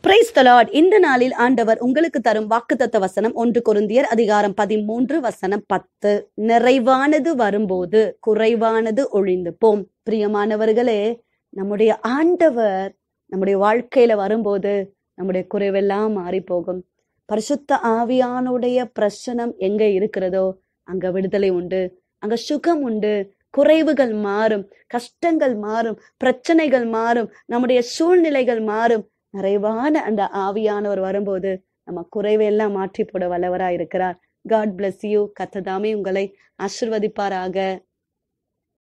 price தலாட் இந்த நாளில் ஆண்டவர் உங்களுக்கு தரும் வாக்குத்தத்த வசனம் ஒன்று கொருந்தியர் அதிகாரம் பதிமூன்று வசனம் பத்து நிறைவானது வரும்போது குறைவானது ஒழிந்து போம் பிரியமானவர்களே நம்முடைய ஆண்டவர் நம்முடைய வாழ்க்கையில வரும்போது நம்முடைய குறைவெல்லாம் மாறி போகும் பரிசுத்த ஆவியானுடைய பிரசனம் எங்க இருக்கிறதோ அங்க விடுதலை உண்டு அங்க சுகம் உண்டு குறைவுகள் மாறும் கஷ்டங்கள் மாறும் பிரச்சனைகள் மாறும் நம்முடைய சூழ்நிலைகள் மாறும் நிறைவான அந்த ஆவியானவர் வரும்போது நம்ம குறைவெல்லாம் மாற்றி போட வல்லவராய் இருக்கிறார் காட் bless யூ கத்ததாமே உங்களை ஆசிர்வதிப்பாராக